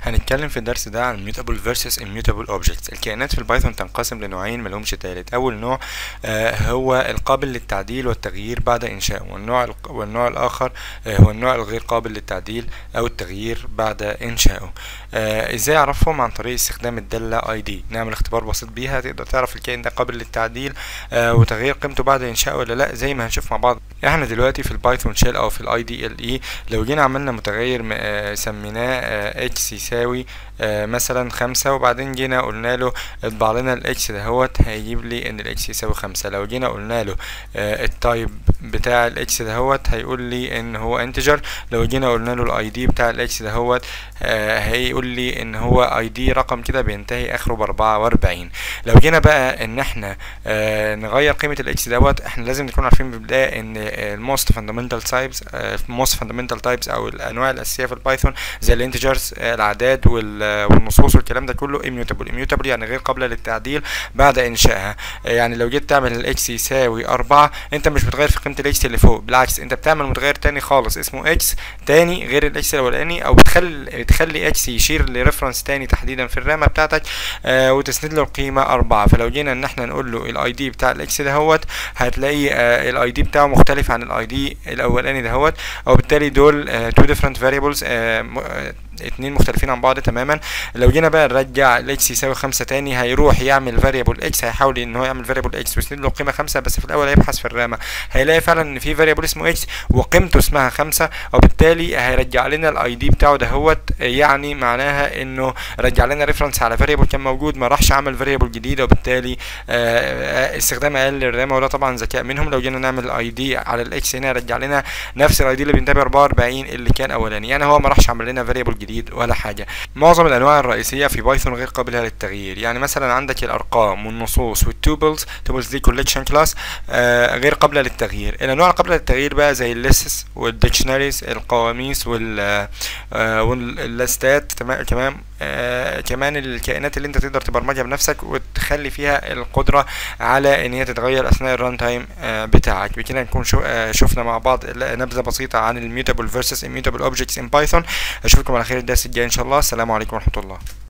هنتكلم في الدرس ده عن mutable versus immutable objects الكائنات في البايثون تنقسم لنوعين ملهمش تالت اول نوع آه هو القابل للتعديل والتغيير بعد انشائه والنوع الق- والنوع الاخر آه هو النوع الغير قابل للتعديل او التغيير بعد انشائه آه ازاي اعرفهم عن طريق استخدام الدالة اي دي نعمل اختبار بسيط بيها تقدر تعرف الكائن ده قابل للتعديل آه وتغيير قيمته بعد انشائه ولا لا زي ما هنشوف مع بعض احنا دلوقتي في البايثون شيل او في الاي دي ال اي لو جينا عملنا متغير م- آه سميناه اكس يساوي آه مثلا خمسة وبعدين جينا قلنا له اطبع لنا الاكس دهوت هيجيب لي ان الاكس يساوي خمسة لو جينا قلنا له آه التايب بتاع الاكس دهوت هيقول لي ان هو انتجر لو جينا قلنا له الاي دي بتاع الاكس دهوت آه هيقول لي ان هو اي دي رقم كده بينتهي اخره باربعة واربعين لو جينا بقى ان احنا آه نغير قيمة الاكس دوت احنا لازم نكون عارفين بالبداية ان الموست فاندامنتال تايبس موست فاندامنتال تايبس او الانواع الاساسية في البايثون زي الانتجرز الاعداد وال- والنصوص والكلام ده كله immutable immutable يعني غير قابلة للتعديل بعد انشائها آه يعني لو جيت تعمل الاكس يساوي أربعة انت مش بتغير في قيمة الاكس اللي فوق بالعكس انت بتعمل متغير تاني خالص اسمه اكس تاني غير الاكس الاولاني او بتخلي بتخلي اكس يشير لريفرنس تاني تحديدا في الرامة بتاعتك آه وتسند له القيمة أربعة فلو جينا ان احنا نقول له الاي دي بتاع الاكس دهوت هتلاقي آه الاي دي بتاعه مختلف عن الاي دي الاولاني دهوت او بالتالي دول آه two different variables آه م- آه اتنين مختلفين عن بعض تماما لو جينا بقى نرجع الاكس يساوي خمسة تاني هيروح يعمل فاريبل اكس هيحاول ان هو يعمل فاريبل اكس ويسند له قيمة خمسة بس في الاول هيبحث في الرامة هيلاقي فعلا ان في فاريبل اسمه اكس وقيمته اسمها خمسة وبالتالي هيرجع لنا الاي دي بتاعه دهوت يعني معناها انه رجع لنا ريفرنس على فاريبل كان موجود ما راحش عمل فاريبل جديد وبالتالي آه، استخدام اقل للرامة وده طبعا ذكاء منهم لو جينا نعمل الاي دي على الاكس هنا رجع لنا نفس الاي دي اللي بينتهي ب 44 اللي كان اولاني يعني هو ما راحش عمل لنا فاريبل جديد ولا حاجه معظم الانواع الرئيسيه في بايثون غير قابله للتغيير يعني مثلا عندك الارقام والنصوص والتوبلز توبلز دي كولكشن كلاس آه غير قابله للتغيير الانواع القابله للتغيير بقى زي الليسس والديكشناريز القواميس وال آه واللاستات تمام كمان آه كمان الكائنات اللي انت تقدر تبرمجها بنفسك وتخلي فيها القدره على ان هي تتغير اثناء الران تايم آه بتاعك بكده نكون شو آه شفنا مع بعض نبذه بسيطه عن الميوتابل فيرسس immutable objects in بايثون اشوفكم على خير الدرس الجاي ان شاء الله السلام عليكم ورحمه الله